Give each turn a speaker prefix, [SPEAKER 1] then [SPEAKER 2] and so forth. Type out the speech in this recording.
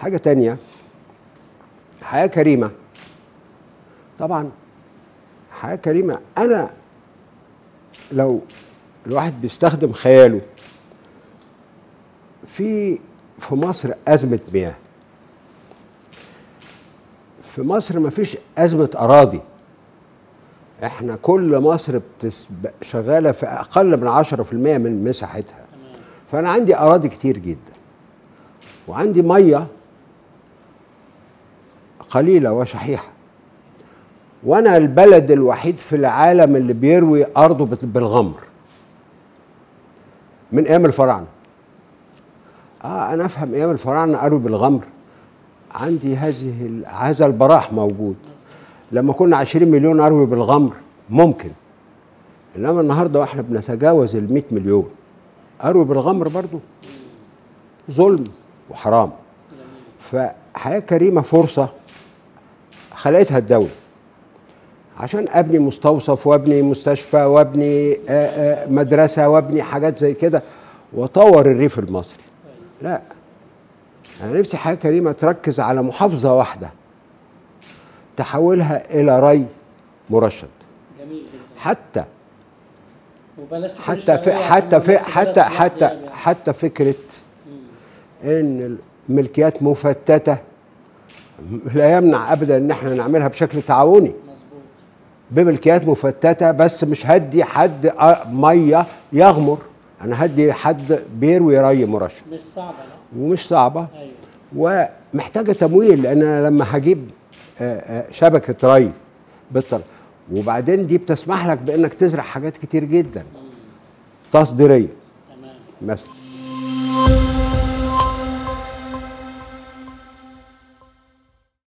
[SPEAKER 1] حاجه تانية حياه كريمه طبعا حياه كريمه انا لو الواحد بيستخدم خياله في في مصر ازمه مياه في مصر ما فيش ازمه اراضي احنا كل مصر بتس... شغاله في اقل من 10% من مساحتها فانا عندي اراضي كتير جدا وعندي ميه قليله وشحيحه وانا البلد الوحيد في العالم اللي بيروي ارضه بت- بالغمر من ايام الفراعنه اه انا افهم ايام الفراعنه اروي بالغمر عندي هذه ال- هذا البراح موجود لما كنا 20 مليون اروي بالغمر ممكن انما النهارده واحنا بنتجاوز ال 100 مليون اروي بالغمر برضو ظلم وحرام فحياه كريمه فرصه خلقتها الدوله عشان ابني مستوصف وابني مستشفى وابني آه، آه، مدرسه وابني حاجات زي كده واطور الريف المصري لا انا نفسي حياه كريمه تركز على محافظه واحده تحولها الى ري مرشد
[SPEAKER 2] جميل جدا
[SPEAKER 1] حتى
[SPEAKER 2] وبلاش تكون
[SPEAKER 1] حتى في
[SPEAKER 2] الشرعية
[SPEAKER 1] حتى في
[SPEAKER 2] عشان
[SPEAKER 1] حتى
[SPEAKER 2] الناس
[SPEAKER 1] حتى
[SPEAKER 2] يعني.
[SPEAKER 1] حتى فكره
[SPEAKER 2] مم.
[SPEAKER 1] ان الملكيات مفتته لا يمنع ابدا ان احنا نعملها بشكل تعاوني
[SPEAKER 2] مظبوط
[SPEAKER 1] بملكيات مفتته بس مش هدي حد آه، ميه يغمر انا هدي حد بيروي ري مرشد
[SPEAKER 2] مش صعبه لا
[SPEAKER 1] ومش صعبه
[SPEAKER 2] ايوه
[SPEAKER 1] ومحتاجه تمويل لان انا لما هجيب آه، آه، شبكه ري بالطل وبعدين دي بتسمح لك بانك تزرع حاجات كتير جدا
[SPEAKER 2] مم.
[SPEAKER 1] تصديريه
[SPEAKER 2] تمام
[SPEAKER 1] مثلا